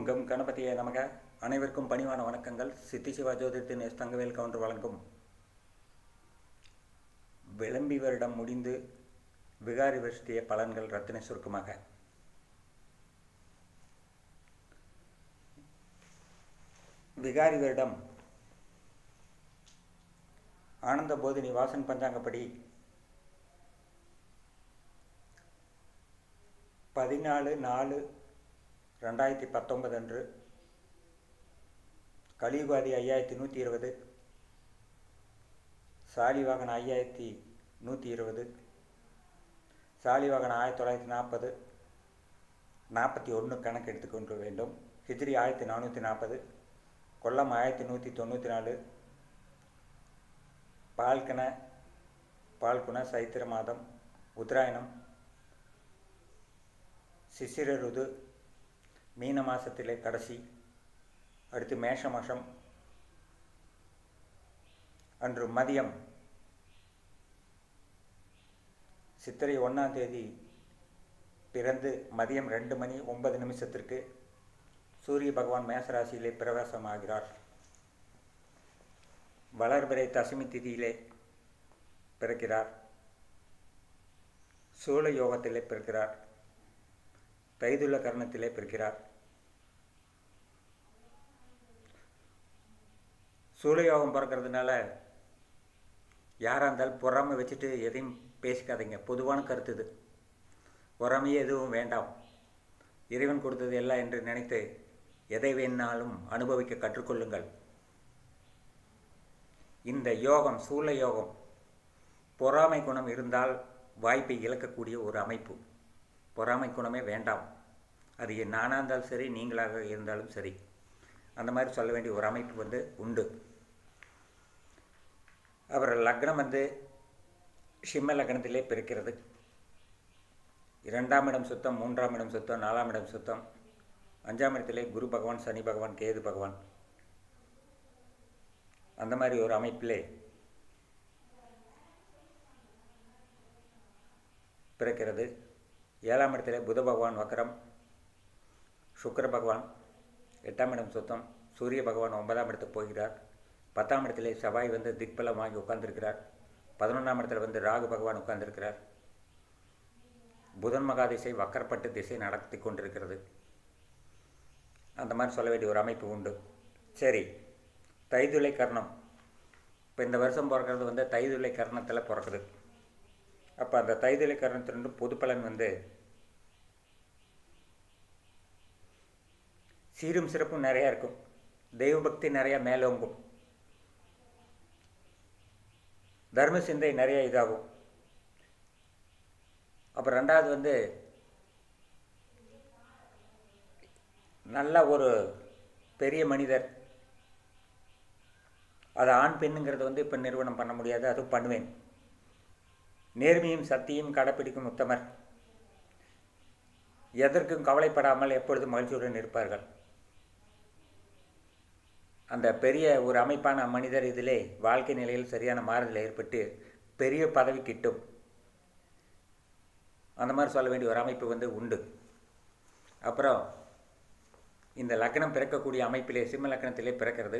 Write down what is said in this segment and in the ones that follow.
ஓம் come கணபதியே நமக அனைவருக்கும் பணிவான வணக்கங்கள் சித்தி சிவா ஜோதிடத்தின் எஸ் தங்கவேல் கவுண்டர் வழங்கும் விளம்பி வருடம் முடிந்து விகாரி வருஷத்திய பலன்கள் ரத்தின சுருக்கமாக விகாரி வருடம் ஆனந்த போதினி வாசன் பஞ்சாங்கப்படி பதினாலு நாலு ரெண்டாயிரத்தி பத்தொன்பது அன்று கலியுகாதி ஐயாயிரத்தி நூற்றி இருபது சாலிவாகனம் ஐயாயிரத்தி நூற்றி இருபது சாலிவாகனம் ஆயிரத்தி தொள்ளாயிரத்தி நாற்பது நாற்பத்தி ஒன்று கணக்கு எடுத்துக்கொண்டு வேண்டும் ஹிஜ்ரி ஆயிரத்தி நானூற்றி நாற்பது கொல்லம் ஆயிரத்தி நூற்றி தொண்ணூற்றி நாலு பால்கன பால்குண சைத்திர மாதம் உத்தராயணம் சிசிர ருது மீன மாதத்திலே கடைசி அடுத்து மேஷ மாதம் அன்று மதியம் சித்திரை ஒன்றாம் தேதி பிறந்து மதியம் ரெண்டு மணி ஒன்பது நிமிஷத்திற்கு சூரிய பகவான் மேசராசியிலே பிரவேசமாகிறார் வளர்பிறை தசமி திதியிலே பிறக்கிறார் சூழ யோகத்திலே பிறக்கிறார் தைதுள்ள கரணத்திலே பிறக்கிறார் சூழயோகம் பிறக்கிறதுனால யாராக இருந்தாலும் பொறாமை வச்சுட்டு எதையும் பேசிக்காதீங்க பொதுவான கருத்து இது பொறாமையே எதுவும் வேண்டாம் இறைவன் கொடுத்தது எல்லாம் என்று நினைத்து எதை வேணாலும் அனுபவிக்க கற்றுக்கொள்ளுங்கள் இந்த யோகம் சூழ யோகம் பொறாமை குணம் இருந்தால் வாய்ப்பை இழக்கக்கூடிய ஒரு அமைப்பு பொறாமை குணமே வேண்டாம் அது நானாக இருந்தாலும் சரி நீங்களாக இருந்தாலும் சரி அந்த மாதிரி சொல்ல வேண்டிய ஒரு அமைப்பு வந்து உண்டு அவர் லக்னம் வந்து சிம்ம லக்னத்திலே பிறக்கிறது இரண்டாம் இடம் சுத்தம் மூன்றாம் இடம் சுத்தம் நாலாம் இடம் சுத்தம் அஞ்சாம் இடத்திலே குரு பகவான் சனி பகவான் கேது பகவான் அந்த மாதிரி ஒரு அமைப்பிலே பிறக்கிறது ஏழாம் இடத்திலே புத பகவான் வக்கரம் சுக்கர பகவான் எட்டாம் இடம் சுத்தம் சூரிய பகவான் ஒன்பதாம் இடத்துக்கு போகிறார் பத்தாம் இடத்திலே செவ்வாய் வந்து திக்பலம் வாங்கி உட்கார்ந்துருக்கிறார் பதினொன்றாம் இடத்துல வந்து ராகு பகவான் உட்கார்ந்துருக்கிறார் புதன் மகாதிசை வக்கரப்பட்டு திசை நடத்தி கொண்டிருக்கிறது அந்த மாதிரி சொல்ல வேண்டிய ஒரு அமைப்பு உண்டு சரி தைதுளை கர்ணம் இப்போ இந்த வருஷம் பிறக்கிறது வந்து தைதுளை கர்ணத்தில் பிறக்குது அப்போ அந்த தைதுளை கர்ணத்திலிருந்து பொது பலன் வந்து சீரும் சிறப்பும் நிறையா இருக்கும் தெய்வ பக்தி நிறையா மேலோங்கும் தர்ம சிந்தை நிறைய இதாகும் அப்புறம் ரெண்டாவது வந்து நல்ல ஒரு பெரிய மனிதர் அது ஆண் பெண்ணுங்கிறது வந்து இப்போ நிறுவனம் பண்ண முடியாது அதுவும் பண்ணுவேன் நேர்மையும் சத்தியும் கடைப்பிடிக்கும் உத்தமர் எதற்கும் கவலைப்படாமல் எப்பொழுதும் மகிழ்ச்சியுடன் இருப்பார்கள் அந்த பெரிய ஒரு அமைப்பான மனிதர் இதிலே வாழ்க்கை நிலையில் சரியான மாறுதல் ஏற்பட்டு பெரிய பதவி கிட்டும் அந்த மாதிரி சொல்ல வேண்டிய ஒரு அமைப்பு வந்து உண்டு அப்புறம் இந்த லக்னம் பிறக்கக்கூடிய அமைப்பிலே சிம்ம லக்னத்திலே பிறக்கிறது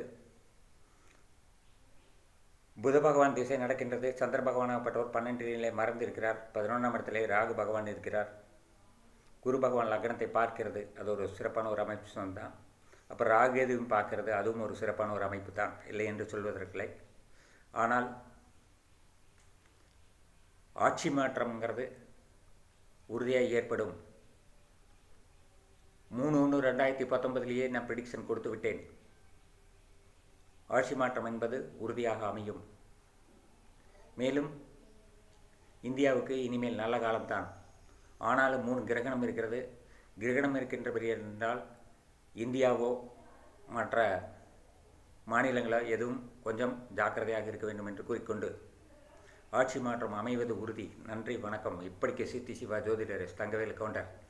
புத பகவான் திசை நடக்கின்றது சந்திர பகவானாகப்பட்டவர் பன்னெண்டிலே மறந்து இருக்கிறார் பதினொன்றாம் இடத்திலே ராகு பகவான் இருக்கிறார் குரு பகவான் லக்னத்தை பார்க்கிறது அது ஒரு சிறப்பான ஒரு அமைப்பு தான் அப்புறம் ராகேதுவும் பார்க்கறது அதுவும் ஒரு சிறப்பான ஒரு அமைப்பு தான் இல்லை என்று சொல்வதற்கில்லை ஆனால் ஆட்சி மாற்றம்ங்கிறது உறுதியாக ஏற்படும் மூணு ஒன்று ரெண்டாயிரத்தி பத்தொன்பதுலேயே நான் ப்ரிடிக்ஷன் கொடுத்து விட்டேன் ஆட்சி மாற்றம் என்பது உறுதியாக அமையும் மேலும் இந்தியாவுக்கு இனிமேல் நல்ல காலம்தான் ஆனாலும் மூணு கிரகணம் இருக்கிறது கிரகணம் இருக்கின்றபடி என்றால் இந்தியாவோ மற்ற மாநிலங்களோ எதுவும் கொஞ்சம் ஜாக்கிரதையாக இருக்க வேண்டும் என்று கூறிக்கொண்டு ஆட்சி மாற்றம் அமைவது உறுதி நன்றி வணக்கம் இப்படிக்கு சித்தி சிவா ஜோதிடர் தங்கவேல் கவுண்டர்